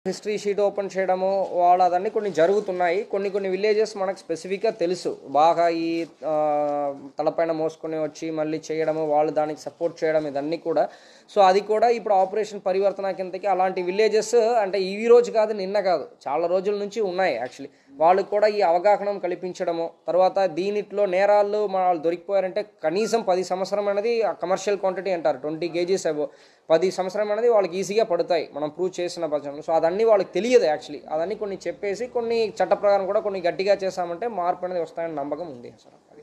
history sheet open చేయడము వాళ్ళు అదన్నీ కొన్ని జరుగుతున్నాయి కొన్ని కొన్ని విలేజెస్ మనకు స్పెసిఫిక్గా తెలుసు బాగా ఈ ఆ, తలపైన మోసుకొని వచ్చి మళ్ళీ చేయడము వాళ్ళు దానికి సపోర్ట్ చేయడం ఇదన్నీ కూడా సో అది కూడా ఇప్పుడు ఆపరేషన్ పరివర్తన కిందకి అలాంటి విలేజెస్ అంటే ఈ రోజు కాదు నిన్న కాదు చాలా రోజుల నుంచి ఉన్నాయి యాక్చువల్లీ వాళ్ళకు కూడా ఈ అవగాహన కల్పించడము తర్వాత దీనిట్లో నేరాలు మన వాళ్ళు దొరికిపోయారంటే కనీసం పది సంవత్సరం అనేది కమర్షియల్ క్వాంటిటీ అంటారు ట్వంటీ కేజీస్ అబో పది సంవత్సరం అనేది వాళ్ళకి ఈజీగా పడతాయి మనం ప్రూవ్ చేసిన పక్షంలో సో అదన్నీ వాళ్ళకి తెలియదు యాక్చువల్లీ అదన్నీ కొన్ని చెప్పేసి కొన్ని చట్ట ప్రకారం కూడా కొన్ని గట్టిగా చేసామంటే మార్పు అనేది వస్తాయని నమ్మకం ఉంది సార్